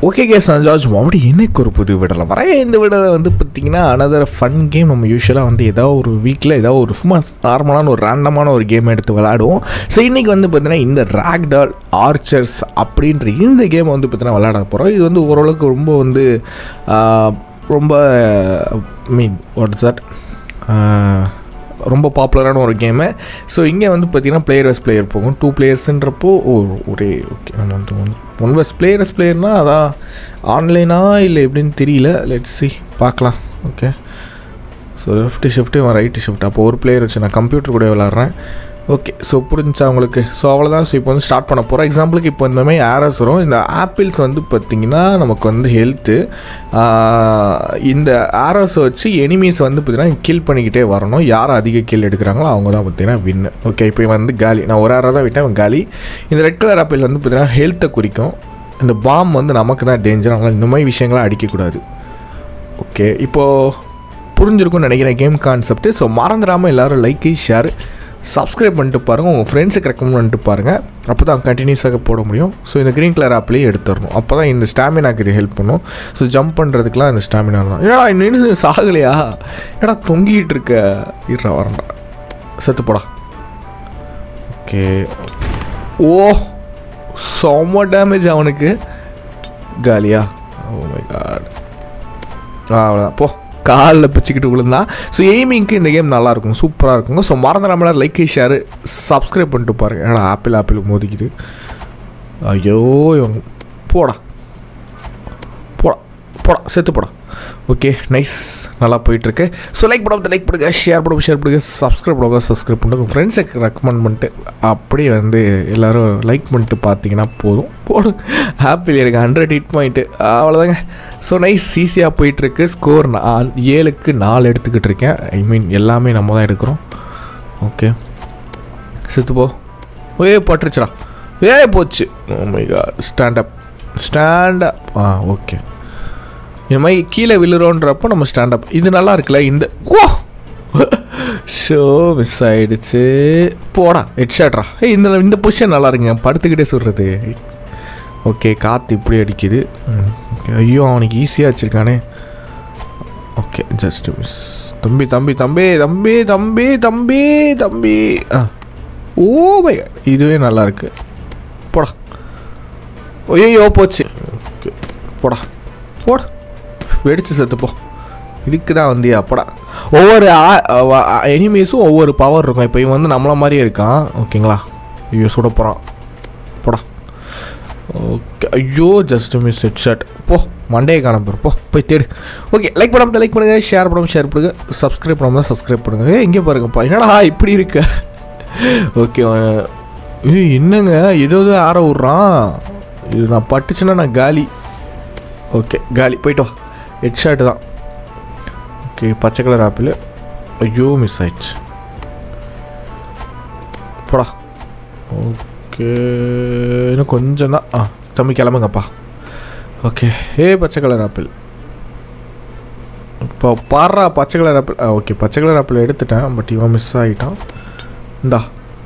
Okay case நான் George மறுபடி இன்னைக்கு ஒரு புது விடலை வரேன் இந்த விடலை வந்து பார்த்தீங்கன்னா அனதர் ஃபன் கேம் நம்ம யூஸ்வலாக வந்து ஏதாவது ஒரு வீக்கில் ஏதாவது ஒரு சும்மா நார்மலான ஒரு ரேண்டமான ஒரு கேம் எடுத்து விளாடுவோம் ஸோ இன்றைக்கி வந்து பார்த்தீங்கன்னா இந்த ராக்டால் ஆர்ச்சர்ஸ் அப்படின்ற இந்த கேம் வந்து பார்த்தீங்கன்னா விளாட போகிறோம் இது வந்து ஓரளவுக்கு ரொம்ப வந்து ஆஹ், ரொம்ப மீன் வாட் தட் ரொம்ப பாப்புலரான ஒரு கேமு ஸோ இங்கே வந்து பார்த்தீங்கன்னா பிளேயர் வஸ் பிளேயர் போகும் டூ பிளேயர்ஸுன்றப்போ ஓ ஒரே ஓகே நம்ம வந்து one one vs player vs பிளேயர்னால் அதான் ஆன்லைனா இல்லை எப்படின்னு தெரியல லெட்ஸ் சி பார்க்கலாம் okay so left shift right shift அப்போ ஒரு பிளேயர் வச்சு நான் கம்ப்யூட்டர் கூட விளாட்றேன் ஓகே ஸோ புரிஞ்சா உங்களுக்கு ஸோ அவ்வளோதான் ஸோ இப்போ வந்து ஸ்டார்ட் பண்ண போகிறோம் எக்ஸாம்பிளுக்கு இப்போ இந்த மாதிரி ஆரஸ் வரும் இந்த ஆப்பிள்ஸ் வந்து பார்த்திங்கன்னா நமக்கு வந்து ஹெல்த்து இந்த ஆரோஸை வச்சு எனிமீஸ் வந்து பார்த்திங்கன்னா கில் பண்ணிக்கிட்டே வரணும் யார் அதிக கில் எடுக்கிறாங்களோ அவங்க தான் பார்த்திங்கன்னா வின்னு ஓகே இப்போ இவன் வந்து காலி நான் ஒரு ஆரோ தான் விட்டேன் இவன் காலி இந்த ரெட் கலர் ஆப்பிள் வந்து பார்த்திங்கன்னா ஹெல்த்தை குறிக்கும் இந்த பாம் வந்து நமக்கு தான் டேஞ்சர் அதனால் இந்த மாதிரி விஷயங்கள்லாம் அடிக்கக்கூடாது ஓகே இப்போது புரிஞ்சிருக்கும்னு நினைக்கிறேன் கேம் கான்செப்ட் ஸோ மறந்துடாமல் எல்லோரும் லைக்கு ஷேர் சப்ஸ்கிரைப் பண்ணிட்டு பாருங்கள் உங்கள் ஃப்ரெண்ட்ஸுக்கு ரெக்கமெண்ட் பண்ணிட்டு பாருங்கள் அப்போ தான் கண்டினியூஸாக போட முடியும் ஸோ இந்த க்ரீன் கலர் ஆப்லேயே எடுத்துடணும் அப்போ தான் இந்த ஸ்டாமினாக்கு இது ஹெல்ப் பண்ணும் ஸோ ஜம்ப் பண்ணுறதுக்குலாம் இந்த ஸ்டாமினா தான் ஏடா இன்னும் சாகலையா ஏடா தொங்கிட்டு இருக்க இருறா வரண்டா செத்து போடா ஓகே ஓ செம்ம டேமேஜ் அவனுக்கு காலியா ஓ மை காட் அவ்வளோதான் போ காலில் பிச்சுக்கிட்டு விழுந்தான் ஸோ எய்மிங்க்கு இந்த கேம் நல்லாயிருக்கும் சூப்பராக இருக்குங்க ஸோ மறந்துடாமல லைக் ஷேர் சப்ஸ்கிரைப் பண்ணிட்டு பாருங்க ஏன்னா ஆப்பிள் ஆப்பிள் மோதிக்குது ஐயோ இவங்க போடா போடா போடா செத்து போடா ஓகே நைஸ் நல்லா போயிட்டுருக்கு ஸோ லைக் பண்ணாமல் லைக் பண்ணுங்க ஷேர் பண்ணுங்க ஷேர் பண்ணுங்க சப்ஸ்கிரைப் பண்ணுங்க சப்ஸ்கிரைப் பண்ணுங்க உங்கள் ஃப்ரெண்ட்ஸுக்கு ரெக்கமெண்ட் பண்ணிட்டு அப்படியே வந்து எல்லோரும் லைக் பண்ணிட்டு பார்த்தீங்கன்னா போதும் போடும் ஆப்பிள் எனக்கு ஹண்ட்ரட் ஹிட் பாயிண்ட்டு அவ்வளோதாங்க ஸோ நைஸ் ஈஸியாக போயிட்டுருக்கு ஸ்கோர் நான் ஏழுக்கு நாலு எடுத்துக்கிட்டு இருக்கேன் ஐ மீன் எல்லாமே நம்ம தான் எடுக்கிறோம் ஓகே செத்து போ ஏ பட்டுருச்சுடா ஏ போச்சு my god stand up stand up ஆ ஓகே இந்த மாதிரி கீழே விழுறோன்றப்போ நம்ம ஸ்டாண்ட் அப் இது நல்லா இருக்குல்ல இந்த ஓ ஷோ மிஸ் ஆயிடுச்சு போடா ஹெட்ஷாட்ரா ஏய் இந்த இந்த பொசிஷன் நல்லா இருக்குங்க படுத்துக்கிட்டே சொல்கிறது ஓகே காற்று இப்படி அடிக்குது ம், okay. ஐயோ அவனுக்கு ஈஸியாக வச்சுருக்கானே ஓகே ஜஸ்ட் மிஸ் தம்பி தம்பி தம்பி தம்பி தம்பி தம்பி தம்பி ஆ ஓ பை இதுவே நல்லா இருக்கு போடா ஐயோ போச்சு ஓகே போடா போடா வெடிச்சு செத்துப்போ இதுக்கு தான் வந்து அப்படா ஒவ்வொரு எனிமீஸும் ஒவ்வொரு பவர் இருக்கும் இப்போ இவன் வந்து நம்மள மாதிரியே இருக்கான் ஓகேங்களா ஐயோ சுட போகிறான் போடா ஓகே ஐயோ ஜஸ்ட் மிஸ் ஹெட் ஷாட் போ மண்டே காணப்போம் போ போய் தேடு ஓகே லைக் பண்ணாமல் லைக் பண்ணுங்கள் ஷேர் பண்ணாமல் ஷேர் பண்ணுங்கள் சப்ஸ்கிரைப் பண்ணாமல் சப்ஸ்கிரைப் பண்ணுங்கள் ஏ இங்கே பாருங்கப்பா என்னடா இப்படி இருக்க ஓகே ஏய் என்னங்க ஏதோ ஏதோ ஆற விட்றான் இது நான் பட்டுச்சுன்னா நான் காலி ஓகே காலி போயிட்டு வா ஹெட் ஷாட்டு தான் ஓகே பச்சை கலர் ஆப்பிள் ஐயோ மிஸ் ஆயிடுச்சு போடா ஓகே இன்னும் கொஞ்சம் தான் ஆ தம்பி கிளம்புங்கப்பா ஓகே ஏ பச்சை கலர் ஆப்பிள் இப்போ பாடுறா பச்சை கலர் ஆப்பிள் ஆ ஓகே பச்சை கலர் ஆப்பிள் எடுத்துட்டேன் பட் இவன் மிஸ் ஆகிட்டான் இந்தா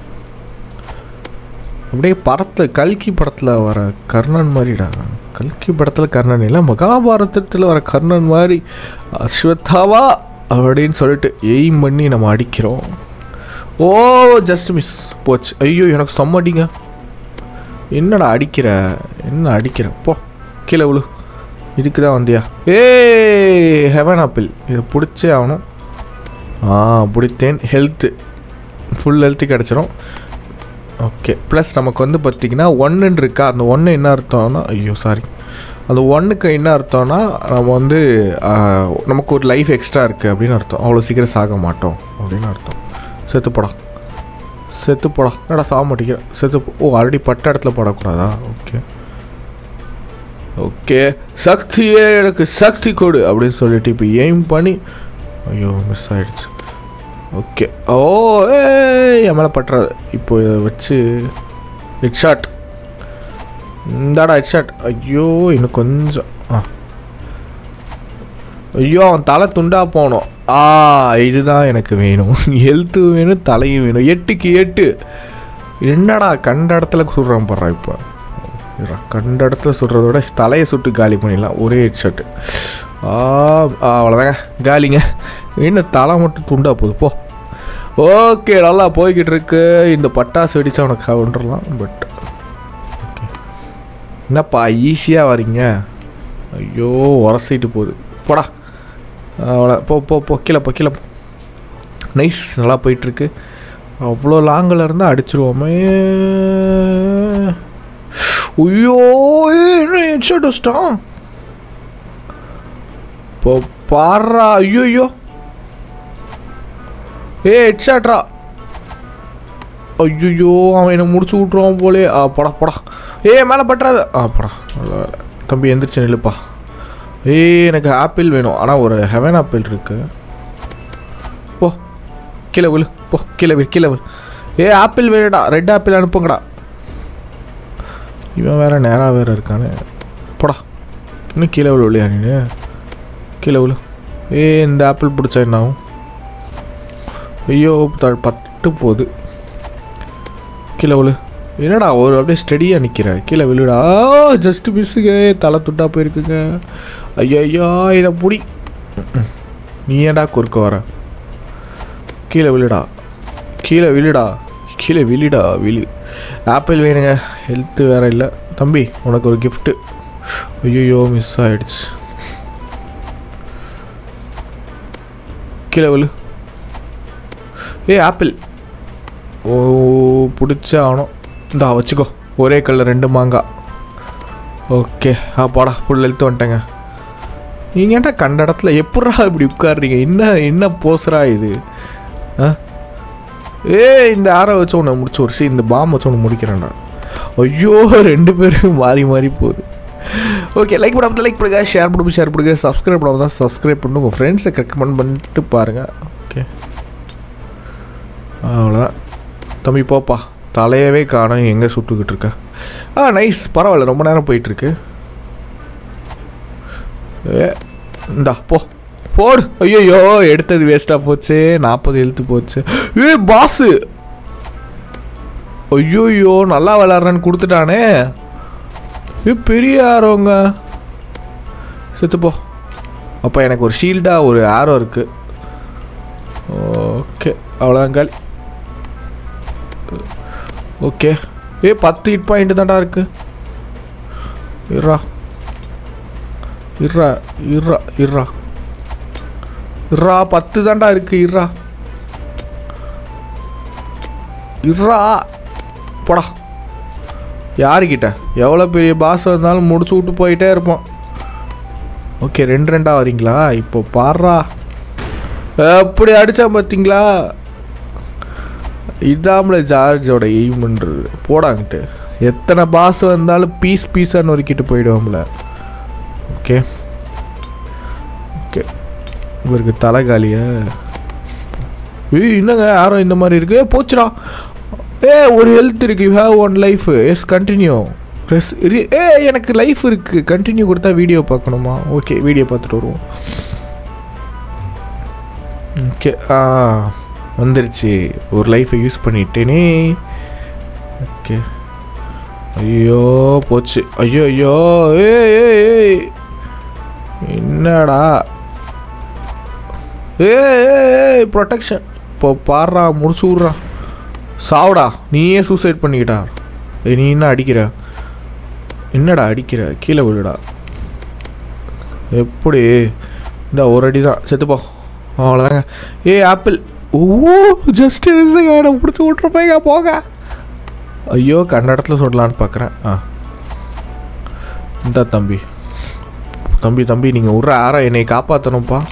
அப்படியே படத்தில் கல்கி படத்தில் வர கர்ணன் மாதிரிடா கல்கி படத்தில் கர்ணன் இல்லை மகாபாரதத்தில் வர கர்ணன் மாதிரி அஸ்வத்தாவா அப்படின்னு சொல்லிட்டு எய்ம் பண்ணி நம்ம அடிக்கிறோம் ஓ ஜஸ்ட் மிஸ் போச்சு ஐயோ எனக்கு செம்மடிங்க என்னடா அடிக்கிற என்ன அடிக்கிற போ கீழே விழு இதுக்கு தான் வந்தியா ஏய் ஹெவன் ஆப்பிள் இதை பிடிச்சே ஆகணும் ஆ பிடித்தேன் ஹெல்த்து ஃபுல் ஹெல்த்து கிடச்சிரும் ஓகே ப்ளஸ் நமக்கு வந்து பார்த்திங்கன்னா ஒன்றுன்னு இருக்கா அந்த ஒன்று என்ன அர்த்தம்னா ஐயோ சாரி அந்த ஒன்றுக்கு என்ன அர்த்தம்னா நம்ம வந்து ஆ, நமக்கு ஒரு லைஃப் எக்ஸ்ட்ரா இருக்குது அப்படின்னு அர்த்தம் அவ்வளோ சீக்கிரம் சாக மாட்டோம் அப்படின்னு அர்த்தம் செத்து போடா செத்து போடா என்னடா சாக மாட்டேங்கிற செத்து போ- ஓ ஆல்ரெடி பட்ட இடத்துல போடக்கூடாதா ஓகே ஓகே சக்தியே எனக்கு சக்தி கொடு அப்படின்னு சொல்லிட்டு இப்போ எய்ம் பண்ணி ஐயோ மிஸ் ஆயிடுச்சு ஓகே ஓ ஏ என் மேலே பட்டுறது இப்போ இதை வச்சு ஹெட் ஷாட் இந்தாடா ஹெட் ஷாட் ஐயோ இன்னும் கொஞ்சம் ஆ ஐயோ அவன் தலை துண்டா போனோம் ஆ இதுதான் எனக்கு வேணும் ஹெல்த்து வேணும் தலையும் வேணும் எட்டுக்கு எட்டு என்னடா கண்ட இடத்துல சுடுறான் போடுறான் இப்போ இருடா, கண்ட இடத்துல சுடுறத விட தலையை சுட்டு காலி பண்ணிடலாம் ஒரே ஹெட் ஷாட்டு ஆ ஆ, அவ்வளோதாங்க காலிங்க இன்னும் தலை மட்டும் துண்டா போகுது போ ஓகே நல்லா போய்கிட்டு இருக்கு இந்த பட்டாசு வெடிச்சா உனக்கு கவுண்டர்லாம் பட் என்னப்பா ஈஸியாக வரீங்க ஐயோ உரசிட்டு போகுது போடா அவ்வளோ போ போ போ கீழே போ கீழே போ நைஸ் நல்லா போயிட்டுருக்கு அவ்வளோ லாங்கில் இருந்தால் அடிச்சிருவோமே ஐயோ என்ன ஹெட்ஷாட் வச்சிட்டான் இப்போ பாடுறா ஐயோ ஐயோ ஏ ஹெட்ஷாட்ரா ஐயோ அவன் என்னை முடிச்சு விட்ருவான் போலே ஆ படா படா ஏ மேலே பட்டுறாத ஆ படா நல்ல வேலை. தம்பி எந்திரிச்சு நில்லுப்பா ஏய் எனக்கு ஆப்பிள் வேணும் ஆனால் ஒரு ஹெவன் ஆப்பிள் இருக்கு போ கீழே விழு போ கீழே விழு கீழே விழு ஏ ஆப்பிள் வேணுடா ரெட் ஆப்பிள் அனுப்புங்கடா இவன் வேற நேராக வேற இருக்கானே போடா இன்னும் கீழே விழு இல்லையா நீ கீழே விழு ஏ இந்த ஆப்பிள் பிடிச்சா என்ன ஆகும் ஐயோ த- பட்டு போகுது கீழே விழு என்னடா ஒரு அப்படியே ஸ்டடியாக நிற்கிற கீழே விழுடா ஜஸ்ட் மிஸ்ஸுங்க தலை துட்டா போயிருக்குங்க ஐயோ ஐயோ இதை புடி ம்ம். நீ ஏன்டா குறுக்க வர கீழே விழுடா கீழே விழுடா கீழே விழுடா விழு ஆப்பிள் வேணுங்க ஹெல்த்து வேற இல்லை தம்பி உனக்கு ஒரு கிஃப்ட்டு ஐயோ மிஸ் ஆயிடுச்சு கீழே விழு ஏ ஆப்பிள் ஓ பிடிச்சே ஆகணும் இந்தா வச்சுக்கோ ஒரே கல்ல ரெண்டு மாங்காய் ஓகே ஆ போடா ஃபுல் ஹெல்த் வந்துட்டேங்க நீங்கள் ஏன்டா கண்ட இடத்துல எப்பட்றா இப்படி உட்காருறீங்க என்ன என்ன போசுறா இது ஆ ஏ இந்த ஆரை வச்சு உன்னை முடிச்சு ஒரு இந்த பாம் வச்சு உன்னை முடிக்கிறேன்டா ஐயோ ரெண்டு பேரும் மாறி மாறி போகுது ஓகே லைக் பண்ணாமல் லைக் பண்ணுங்க ஷேர் பண்ணுங்க ஷேர் பண்ணுங்க சப்ஸ்கிரைப் பண்ணாமல் தான் சப்ஸ்கிரைப் பண்ணி உங்கள் ஃப்ரெண்ட்ஸை ரெக்கமெண்ட் பண்ணிட்டு பாருங்கள் ஓகே அவ்வளோதான் தம்பி போப்பா தலையவே காணோம் எங்கே சுட்டுக்கிட்டு இருக்க ஆ நைஸ் பரவாயில்ல ரொம்ப நேரம் போயிட்டுருக்கு ஏ இந்தா போ போடு ஐயோ எடுத்தது வேஸ்ட்டாக போச்சு நாற்பது எழுத்து போச்சு ஏ பாஸு ஐயோயோ நல்லா விளாட்றேன்னு கொடுத்துட்டானே ஏ பெரிய ஆரோங்க செத்து போ அப்போ எனக்கு ஒரு ஷீல்டாக ஒரு ஆரோ இருக்குது ஓகே அவ்வளோதான் காலி ஓகே ஏ பத்து ஹிட் பாயிண்ட் தான்டா இருக்கு இருறா இருறா இருறா இருறா இருறா பத்து தான்டா இருக்கு இருறா இருறா போடா யாருக்கிட்ட எவ்வளோ பெரிய பாஸ் வந்தாலும் முடிச்சு விட்டு போயிட்டே இருப்போம் ஓகே ரெண்டு ரெண்டா வரீங்களா இப்போ பாடுறா எப்படி அடிச்சா பார்த்தீங்களா இதாமல ஜார்ஜோட எய்ம்ன்றது போடாங்கிட்டு எத்தனை பாஸ் வந்தாலும் பீஸ் பீஸாக நொறுக்கிட்டு போயிடுவோம்ல ஓகே ஓகே இவருக்கு தலைகாலியா ஏய் என்னங்க யாரும் இந்த மாதிரி இருக்கு ஏ போச்சுடா ஏ ஒரு ஹெல்த் இருக்கு you have one life yes continue ரெஸ் ஏ எனக்கு லைஃப் இருக்கு கண்டினியூ கொடுத்தா வீடியோ பார்க்கணுமா ஓகே வீடியோ பார்த்துட்டு வருவோம் ஓகே ஆ வந்துருச்சு ஒரு லைஃப்பை யூஸ் பண்ணிட்டேனே ஓகே ஐயோ போச்சு ஐயோ ஐயோ ஏய் ஏய் ஏய் என்னடா ஏய் ஏய் ஏய் ப்ரொடெக்ஷன் இப்போ பாடுறா முடிச்சு விட்றா சாவுடா நீயே சூசைட் பண்ணிக்கிட்டா ஏய் நீ என்ன அடிக்கிற என்னடா அடிக்கிற கீழே விழுடா எப்படி இந்த ஒரு அடி தான் செத்துப்போ அவ்வளோதாங்க ஏ ஆப்பிள் ஓ ஜஸ்ட் என்ன பிடிச்சி விட்ருப்பேங்க போங்க ஐயோ கண்ட இடத்துல சொல்லலான்னு பார்க்குறேன் ஆ இந்த தம்பி தம்பி தம்பி நீங்கள் விட்ற ஆரா என்னை காப்பாற்றணும்ப்பா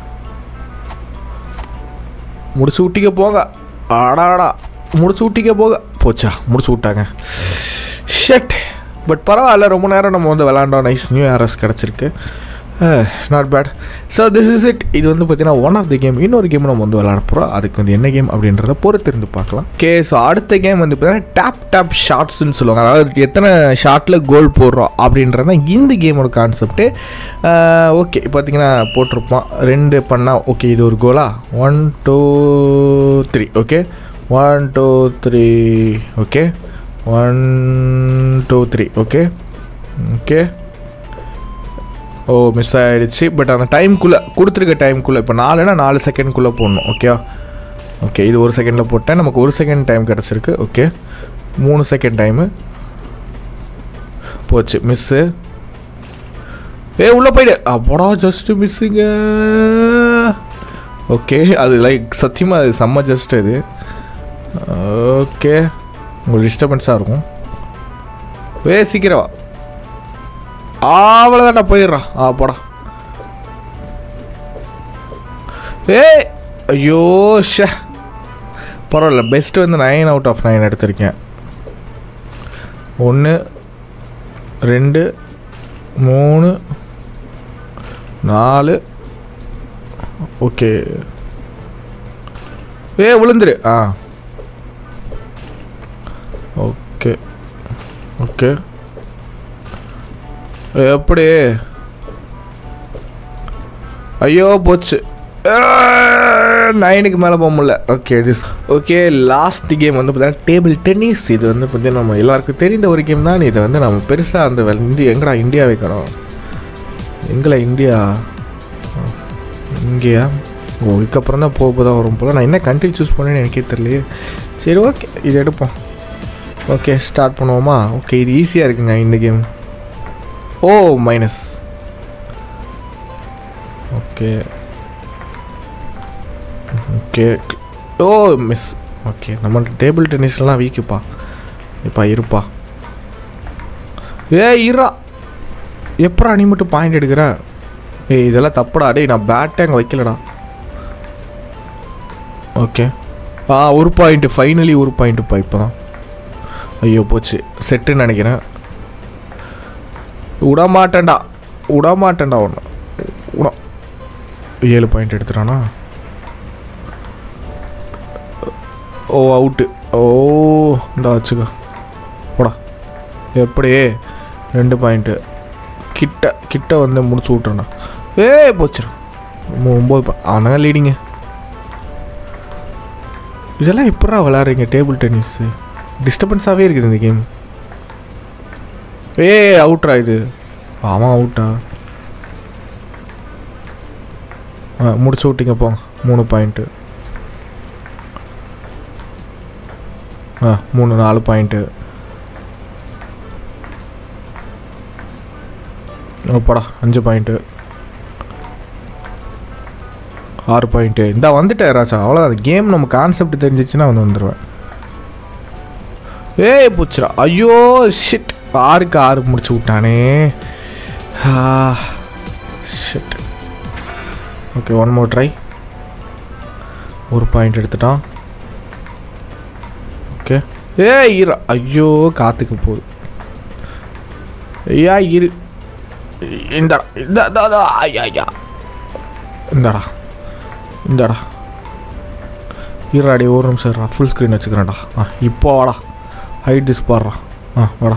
முடிச்சு விட்டிக்க போங்க ஆடாடா முடிச்சு விட்டிக்க போக போச்சா முடிச்சு விட்டாங்க ஷெட் பட் பரவாயில்ல ரொம்ப நேரம் நம்ம வந்து விளாண்டோம் நைஸ் நியூ ஆர்எஸ் கிடச்சிருக்கு not bad so this is it இது வந்து பார்த்தீங்கன்னா ஒன் ஆஃப் தி கேம் இன்னொரு கேம் நம்ம வந்து விளாட போகிறோம் அதுக்கு வந்து என்ன கேம் அப்படின்றத பொறுத்திருந்து பார்க்கலாம் ஓகே ஸோ அடுத்த கேம் வந்து பார்த்தீங்கன்னா டேப் டேப் ஷார்ட்ஸ்னு சொல்லுவாங்க அதாவது எத்தனை ஷார்ட்டில் கோல் போடுறோம் அப்படின்றது தான் இந்த கேமோட கான்செப்ட்டு ஓகே பார்த்தீங்கன்னா போட்டிருப்போம் ரெண்டு பண்ணால் ஓகே இது ஒரு கோலா one two three okay one two three okay one two three okay okay ஓ மிஸ் ஆகிடுச்சு பட் அந்த டைம்குள்ளே கொடுத்துருக்க டைம்குள்ளே இப்போ நாலுனா நாலு செகண்ட்குள்ளே போடணும் ஓகே ஓகே இது ஒரு செகண்டில் போட்டேன் நமக்கு ஒரு செகண்ட் டைம் கிடச்சிருக்கு ஓகே மூணு செகண்ட் டைமு போச்சு மிஸ்ஸு ஏ உள்ளே போயிடு அப்படா ஜஸ்ட்டு மிஸ்ஸுங்க ஓகே அது லைக் சத்தியமாக அது செம்ம ஜஸ்ட் அது ஓகே உங்களுக்கு டிஸ்டர்பன்ஸாக இருக்கும் வே சீக்கிரம் வா அவ்வளோதான்டா போயிடுறான் ஆ போடா ஏய் ஐயோ ஷே பரவாயில்ல பெஸ்ட்டு வந்து நைன் அவுட் ஆஃப் நைன் எடுத்திருக்கேன் ஒன்று ரெண்டு மூணு நாலு ஓகே ஏ விழுந்துரு ஆ ஓகே ஓகே எப்படி ஐயோ போச்சு நைனுக்கு மேலே போக முடியல okay this okay last game வந்து பார்த்தீங்கன்னா டேபிள் டென்னிஸ் இது வந்து பார்த்தீங்கன்னா நம்ம எல்லாருக்கும் தெரிந்த ஒரு கேம் தான் இதை வந்து நம்ம பெருசாக அந்த வெ- இந்தியா எங்கடா இந்தியா வைக்கணும் எங்களை இந்தியா இங்கேயா ஓ இதுக்கப்புறம் தான் போக தான் வரும் போல் நான் என்ன கண்ட்ரி சூஸ் பண்ணேன்னு எனக்கே தெரியலையே சரி ஓகே இது எடுப்போம் ஓகே ஸ்டார்ட் பண்ணுவோமா ஓகே இது ஈஸியாக இருக்குங்க இந்த கேம் ஓ மைனஸ் ஓகே ஓகே ஓ மிஸ் ஓகே நம்ம டேபிள் டென்னிஸ்லாம் வீக்குப்பா இப்பா இருப்பா ஏ இருறா எப்படா நீ மட்டும் பாயிண்ட் எடுக்கிற ஏய் இதெல்லாம் தப்புடா டேய் நான் பேட்டே அங்கே வைக்கலடா ஓகே ஆ ஒரு பாயிண்ட்டு ஃபைனலி ஒரு பாயிண்ட்டுப்பா இப்போ தான் ஐயோ போச்சு செட்டுன்னு நினைக்கிறேன் விடமாட்டேன்டா விடமாட்டேன்டா ஒன்று விட ஏழு பாயிண்ட் எடுத்துட்டானா ஓ அவுட்டு ஓ இந்த வச்சுக்கோ போடா எப்படி ரெண்டு பாயிண்ட்டு கிட்ட கிட்ட வந்து முடிச்சு விட்றேண்ணா ஏய் போச்சுடா ஒம்பது ஒம்பது பா அவன் தான் லீடிங்க இதெல்லாம் எப்படா விளாட்றீங்க டேபிள் டென்னிஸு டிஸ்டர்பன்ஸாகவே இருக்குது இந்த கேம் ஏ அவுட்ரா இது அவன் அவுட்டா ஆ முடிச்சு விட்டீங்க போங்க மூணு பாயிண்ட்டு ஆ மூணு நாலு பாயிண்ட்டு படா அஞ்சு பாயிண்ட்டு ஆறு பாயிண்ட்டு இந்த வந்துட்டேன் ராஜா அவ்வளோ அந்த கேம் நம்ம கான்செப்ட் தெரிஞ்சிச்சுன்னா வந்து வந்துடுவேன் ஏய் பூச்சிரா ஐயோ ஷிட் ஆறுக்கு ஆறு முடிச்சு விட்டானே shit okay one more try ஒரு பாயிண்ட் எடுத்துட்டான் ஓகே ஏ இரு ஐயோ காத்துக்கு போகுது ஐயா இரு இந்தடா இந்த இந்த- இந்த- ஐயா ஐயா இந்தடா இந்தடா இருடாடி ஒரு நிமிஷம் இருடா ஃபுல் ஸ்க்ரீன் வச்சுக்கிறேன்டா ஆ இப்போ வாடா ஹைட் டிஸ் பாடுறா ஆ வாடா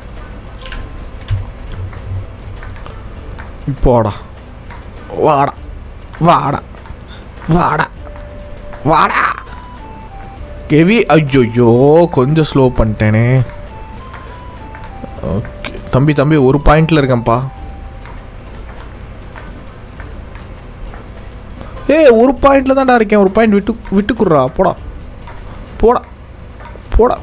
இப்போ வாடா வாடா வாடா வாடா வாடா கெவி ஐயோ கொஞ்சம் ஸ்லோ பண்ணிட்டேனே ஓகே தம்பி தம்பி ஒரு பாயிண்டில் இருக்கேன்ப்பா ஏய் ஒரு பாயிண்டில் தான்டா இருக்கேன் ஒரு பாயிண்ட் விட்டு விட்டு குடுறா போடா போடா போடா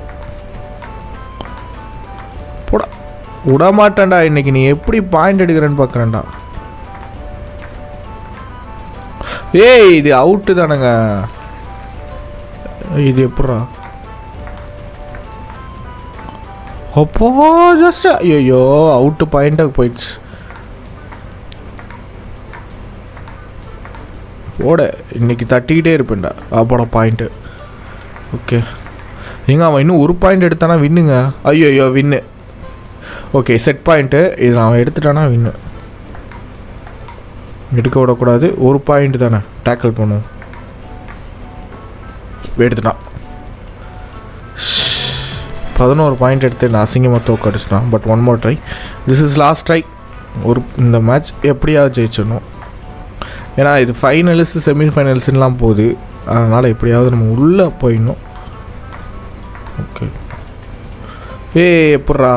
போடா விட மாட்டேன்டா இன்னைக்கு நீ எப்படி பாயிண்ட் எடுக்கிறேன்னு பார்க்குறேன்டா ஏய் இது அவுட்டு தானேங்க இது எப்பட்றா அப்போ ஜஸ்ட் ஐயோ அவுட்டு பாயிண்ட்டாக போயிடுச்சு ஓட இன்னைக்கு தட்டிக்கிட்டே இருப்பேன்டா அப்போட பாயிண்ட்டு ஓகே ஏங்க அவன் இன்னும் ஒரு பாயிண்ட் எடுத்தானா வின்னுங்க ஐயோ ஐயோ வின்னு ஓகே செட் பாயிண்ட்டு இது அவன் எடுத்துட்டானா வின்னு எடுக்க விடக்கூடாது ஒரு பாயிண்ட் தானே டேக்கிள் பண்ணும் எடுத்துட்டான் பதினோரு பாயிண்ட் எடுத்து நான் அசிங்கமாக தோக்க அடிச்சிட்டான் but one more try this is last try ஒரு இந்த மேட்ச் எப்படியாவது ஜெயிச்சிடணும் ஏன்னா இது ஃபைனல்ஸ் செமிஃபைனல்ஸ்லாம் போகுது அதனால் எப்படியாவது நம்ம உள்ளே போயிடணும் ஓகே ஏய் எப்பட்றா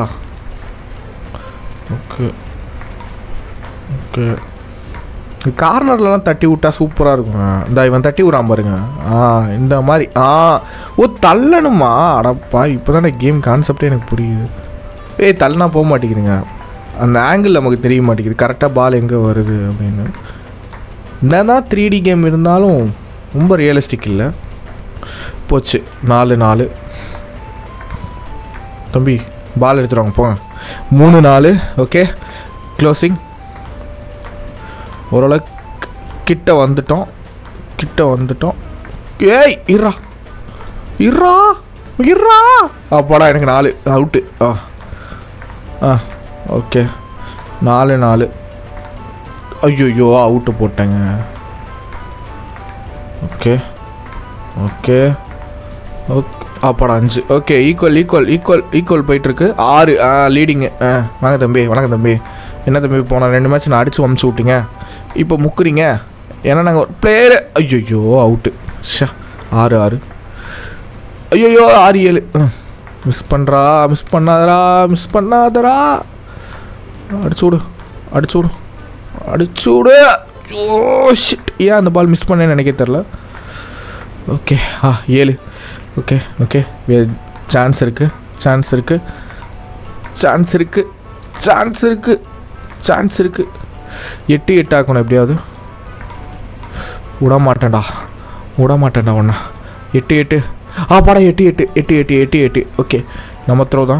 ஓகே ஓகே கார்னர்லலாம் தட்டி விட்டா சூப்பராக இருக்கும் இந்த இவன் தட்டி விட்றான் பாருங்க ஆ இந்த மாதிரி ஆ ஓ தள்ளணுமா அடப்பா இப்போ தானே கேம் கான்செப்டே எனக்கு புரியுது ஏய் தள்ளினா போக மாட்டேங்கிறீங்க அந்த ஆங்கிள் நமக்கு தெரிய மாட்டேங்குது கரெக்டாக பால் எங்கே வருது அப்படின்னு என்னதான் த்ரீ டி கேம் இருந்தாலும் ரொம்ப ரியலிஸ்டிக் இல்லை போச்சு நாலு நாலு தம்பி பால் எடுத்துருவாங்க போங்க மூணு நாலு ஓகே க்ளோசிங் ஓரளவுக்கு கிட்ட வந்துட்டோம் கிட்ட வந்துட்டோம் ஏய் இர்றா இர்றா இர்றா அப்பாடா எனக்கு நாலு அவுட்டு ஆ ஆ ஓகே நாலு நாலு ஐயோ அவுட்டு போட்டேங்க ஓகே ஓகே ஓகே அப்பாடா அஞ்சு okay equal equal equal equal போயிட்டுருக்கு ஆறு ஆ லீடிங்கு ஆ வாங்க தம்பி வணக்கம் தம்பி என்ன தம்பி போன ரெண்டு மேட்ச் நான் அடித்து அமுச்சு விட்டீங்க இப்போ முக்குறீங்க ஏன்னா நாங்கள் பிளேயரு ஐயோ அவுட்டு ஷா ஆறு ஆறு ஐயோ ஆறு ஏழு மிஸ் பண்ணுறா மிஸ் பண்ணாதடா மிஸ் பண்ணாதடா அடிச்சு விடு அடிச்சு விடு அடிச்சு விடு ஓ ஷிட் ஏன் அந்த பால் மிஸ் பண்ணேன்னு நினைக்க தெரில ஓகே ஆ ஏழு ஓகே ஓகே சான்ஸ் இருக்குது சான்ஸ் இருக்குது சான்ஸ் இருக்குது சான்ஸ் இருக்குது சான்ஸ் இருக்குது எட்டு எட்டு ஆக்கணும் எப்படியாவது விட மாட்டேன்டா விட மாட்டேன்டா ஒன்றா எட்டு எட்டு ஆ பாடா எட்டு எட்டு எட்டு எட்டு எட்டு எட்டு ஓகே நம்ம த்ரோ தான்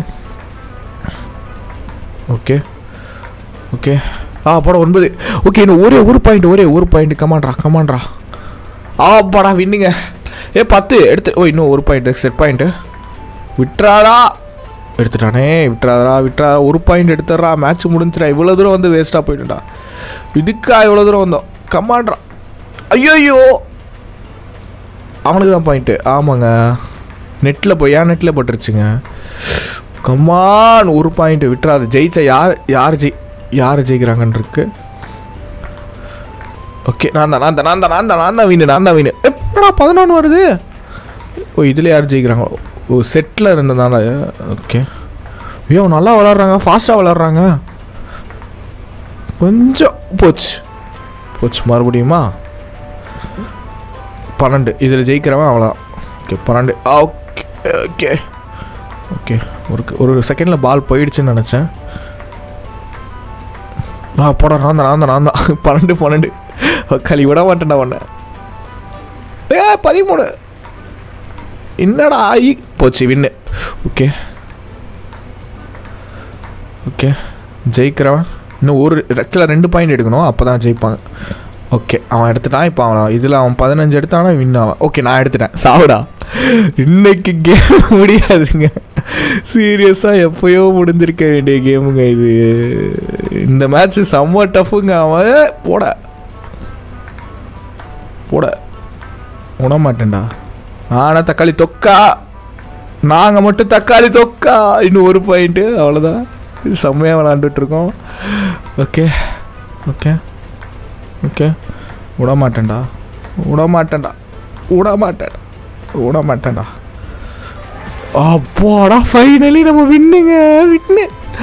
ஓகே ஓகே ஆ படம் ஒன்பது ஓகே இன்னும் ஒரே ஒரு பாயிண்ட் ஒரே ஒரு பாயிண்ட் கமாண்ட்ரா கமாண்ட்ரா ஆ படா வின்னுங்க ஏ பத்து எடுத்து ஓ இன்னும் ஒரு பாயிண்ட் செட் பாயிண்ட்டு விட்றாடா எடுத்துட்டானே விட்டுறாதா விட்டுறா ஒரு பாயிண்ட் எடுத்துட்றா மேட்ச் முடிஞ்சிடா இவ்வளோ தூரம் வந்து வேஸ்ட்டாக போயிட்டுடா இதுக்கா இவ்வளோ தூரம் வந்தோம் கமாண்ட்ரா ஐயோ அவனுக்கு தான் பாயிண்ட்டு ஆமாங்க நெட்டில் போய் ஏன் நெட்டில் பட்டுருச்சுங்க கமான் ஒரு பாயிண்ட் விட்டுறாது ஜெயிச்சா யார் யார் ஜெய் யார் ஜெயிக்கிறாங்கன்னு இருக்கு ஓகே நான் தான் நான் தான் நான் தான் நான் தான் நான் தான் வீணு நான் தான் வீணு எப்படா பதினொன்று வருது ஓ இதில் யார் ஜெயிக்கிறாங்க ஓ செட்டில் இருந்ததுனால ஓகே ஐயோ நல்லா விளாட்றாங்க ஃபாஸ்ட்டாக விளாட்றாங்க கொஞ்சம் போச்சு போச்சு மறுபடியுமா பன்னெண்டு இதில் ஜெயிக்கிறவன் அவ்வளோதான் ஓகே பன்னெண்டு ஓகே ஓகே ஓகே ஒரு ஒரு செகண்டில் பால் போயிடுச்சுன்னு நினச்சேன் ஆ போட நான் தான் நான் தான் நான் தான் பன்னெண்டு பன்னெண்டு களி விட மாட்டேன்டா உன்னை ஏ பதிமூணு என்னடா ஆகி போச்சு வின்னு ஓகே ஓகே ஜெயிக்கிறவன் இன்னும் ஒரு ஆக்சுவலாக ரெண்டு பாயிண்ட் எடுக்கணும் அப்போ தான் ஜெயிப்பாங்க ஓகே அவன் எடுத்துட்டான் இப்போ அவன் இதில் அவன் பதினஞ்சு எடுத்தானா வின் அவன் ஓகே நான் எடுத்துட்டேன் சாவுடா இன்னைக்கு கேம் முடியாதுங்க சீரியஸாக எப்போயோ முடிஞ்சிருக்க வேண்டிய கேமுங்க இது இந்த மேட்ச் செம்ம டஃப்புங்க அவன் போட போட விட மாட்டேன்டா ஆனால் தக்காளி தொக்கா நாங்கள் மட்டும் தக்காளி தொக்கா இன்னும் ஒரு பாயிண்ட்டு அவ்வளோதான் செம்மையாக விளாண்டுட்ருக்கோம் ஓகே ஓகே ஓகே விட மாட்டேன்டா விட மாட்டேன்டா விட மாட்டேன் விட மாட்டேன்டா அப்பாடா ஃபைனலி நம்ம வின்னுங்க வின்னு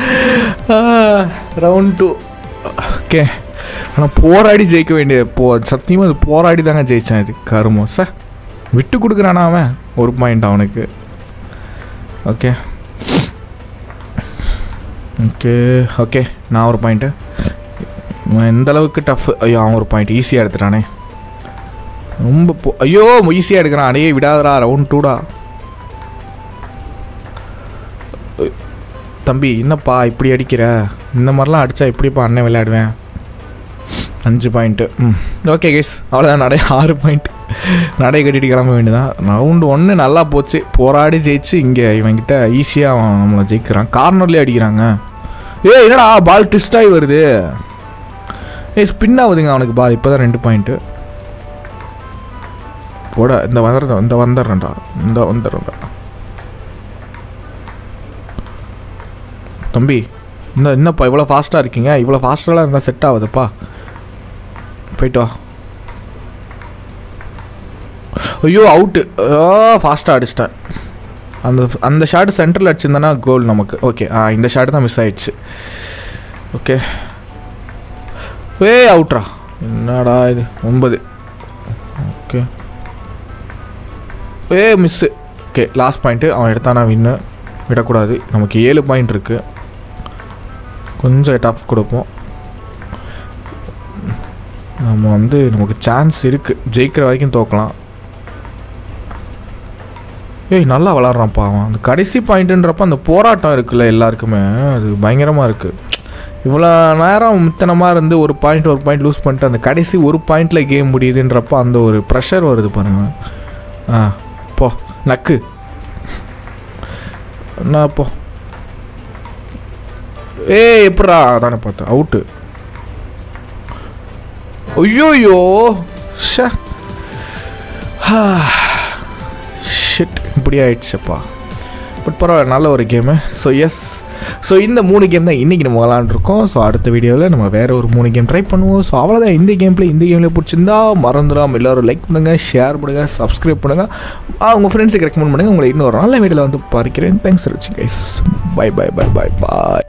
ரவுண்ட் டூ ஓகே ஆனால் போராடி ஜெயிக்க வேண்டிய போ சத்தியமாக அது போராடி தாங்க ஜெயித்தான் இது கருமம் சார் விட்டு கொடுக்குறானா அவன் ஒரு பாயிண்ட் அவனுக்கு ஓகே ஓகே ஓகே நான் ஒரு பாயிண்ட்டு இவன் எந்த அளவுக்கு டஃப் ஐயோ அவன் ஒரு பாயிண்ட் ஈஸியாக எடுத்துட்டானே ரொம்ப போ ஐயோ ஈஸியாக எடுக்கிறான் அடையே விடாதடா ரவுண்ட் டூடா தம்பி என்னப்பா இப்படி அடிக்கிற இந்த மாதிரிலாம் அடித்தா எப்படிப்பா அண்ணன் விளையாடுவேன் அஞ்சு பாயிண்ட்டு ம் ஓகே கேஸ் அவ்வளோதான் நடை ஆறு பாயிண்ட் நடை கட்டிட்டு கிளம்ப வேண்டியதான் ரவுண்டு ஒன்று நல்லா போச்சு போராடி ஜெயிச்சு இங்கே இவன்கிட்ட ஈஸியாக அவன் நம்மளை ஜெயிக்கிறான் கார்னர்லேயே அடிக்கிறாங்க ஏ என்னடா பால் ட்விஸ்ட் ஆகி வருது ஏய் ஸ்பின் ஆகுதுங்க அவனுக்கு பால் இப்போ தான் ரெண்டு பாயிண்ட்டு போட இந்த வந்துடுறேன் இந்த வந்துடுறேன்டா இந்த வந்துடுறேன்டா தம்பி இந்த என்னப்பா இவ்வளோ ஃபாஸ்ட்டாக இருக்கீங்க இவ்வளோ ஃபாஸ்ட்டாலாம் இருந்தால் செட் ஆகுதுப்பா போயிட்டு வா ஐயோ அவுட்டு ஃபாஸ்ட்டாக அடிச்சிட்டேன் அந்த அந்த ஷாட் சென்டரில் அடிச்சிருந்தானா கோல் நமக்கு ஓகே ஆ இந்த ஷாட் தான் மிஸ் ஆயிடுச்சு ஓகே ஏ அவுட்ரா என்னடா இது ஒன்பது ஓகே ஏ மிஸ்ஸு ஓகே லாஸ்ட் பாயிண்ட்டு அவன் எடுத்தானா வின்னு விடக்கூடாது நமக்கு ஏழு பாயிண்ட் இருக்குது கொஞ்சம் டஃப் கொடுப்போம் நம்ம வந்து நமக்கு சான்ஸ் இருக்குது ஜெயிக்கிற வரைக்கும் தோக்கலாம் ஏய் நல்லா விளாட்றான்ப்பா அவன் அந்த கடைசி பாயிண்ட்டுன்றப்ப அந்த போராட்டம் இருக்குல்ல எல்லாருக்குமே அது பயங்கரமாக இருக்குது இவ்வளோ நேரம் மித்தனமாக இருந்து ஒரு பாயிண்ட் ஒரு பாயிண்ட் லூஸ் பண்ணிட்டு அந்த கடைசி ஒரு பாயிண்டில் கேம் முடியுதுன்றப்போ அந்த ஒரு ப்ரெஷர் வருது பாருங்க ஆ போ நக்கு என்ன போ ஏ எப்படா அதானே பார்த்தேன் அவுட்டு ஐயோயோ ஷே ஷிட் இப்படி ஆயிடுச்சப்பா பட் பரவாயில்ல நல்ல ஒரு கேமு ஸோ எஸ் ஸோ இந்த மூணு கேம் தான் இன்றைக்கி நம்ம விளாண்டுருக்கோம் ஸோ அடுத்த வீடியோவில் நம்ம வேறு ஒரு மூணு கேம் ட்ரை பண்ணுவோம் ஸோ அவ்வளோதான் இந்த கேமில் இந்த கேமில் பிடிச்சிருந்தா மறந்துடாம எல்லோரும் லைக் பண்ணுங்கள் ஷேர் பண்ணுங்கள் சப்ஸ்கிரைப் பண்ணுங்கள் உங்கள் ஃப்ரெண்ட்ஸுக்கு ரெக்கமெண்ட் பண்ணுங்கள் உங்களை இன்னொரு நல்ல வீடியோவில் வந்து பார்க்கிறேன் தேங்க்ஸ் ஃபார் வாட்சிங் guys bye bye bye bye பாய்